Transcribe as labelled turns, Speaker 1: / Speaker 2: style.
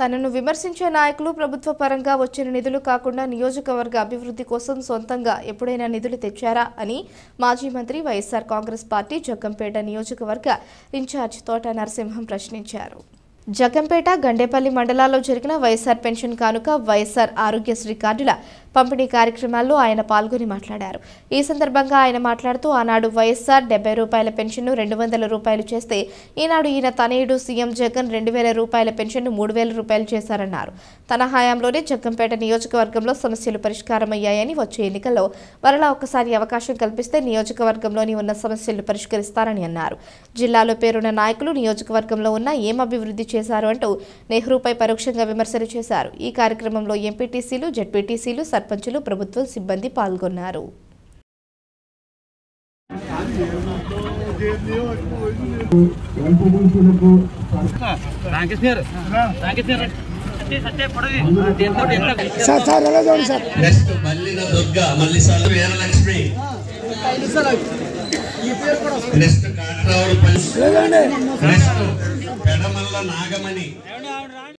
Speaker 1: తనను విమర్శించే నాయకులు ప్రభుత్వ పరంగా వచ్చిన నిధులు కాకుండా నియోజకవర్గ అభివృద్ధి కోసం సొంతంగా ఎప్పుడైనా నిధులు తెచ్చారా అని మాజీ మంత్రి వైఎస్ఆర్ కాంగ్రెస్ పార్టీ జగ్గంపేట నియోజకవర్గ ఇన్ఛార్జ్ తోట నరసింహం ప్రశ్నించారు జగ్గంపేట గండేపల్లి మండలాల్లో జరిగిన వైఎస్ఆర్ పెన్షన్ కానుక వైఎస్ఆర్ ఆరోగ్యశ్రీ కార్డుల పంపిణీ కార్యక్రమాల్లో ఆయన పాల్గొని మాట్లాడారు ఈ సందర్భంగా ఆయన మాట్లాడుతూ ఆనాడు వైఎస్ఆర్ డెబ్బై రూపాయల పెన్షన్ను రెండు వందల రూపాయలు చేస్తే ఈనాడు ఈయన తనయుడు సీఎం జగన్ రెండు వేల రూపాయల పెన్షన్ను మూడు వేల రూపాయలు చేశారన్నారు తన హయాంలోనే జగ్గంపేట నియోజకవర్గంలో సమస్యలు పరిష్కారమయ్యాయని వచ్చే ఎన్నికల్లో మరలా ఒకసారి అవకాశం కల్పిస్తే నియోజకవర్గంలోని ఉన్న సమస్యలు పరిష్కరిస్తారని అన్నారు జిల్లాలో పేరున్న నాయకులు నియోజకవర్గంలో ఉన్న ఏం అభివృద్ధి చేశారు అంటూ నెహ్రూపై పరోక్షంగా విమర్శలు చేశారు ఈ కార్యక్రమంలో ఎంపీటీసీలు జడ్పీటీసీలు సర్పంచులు ప్రభుత్వం సిబ్బంది పాల్గొన్నారు
Speaker 2: ఎంపీడీసీలకు
Speaker 3: next Mallina Durga Mallisala Veeralakshmi next Katravudu Palli next పెడమల్ల Nagamani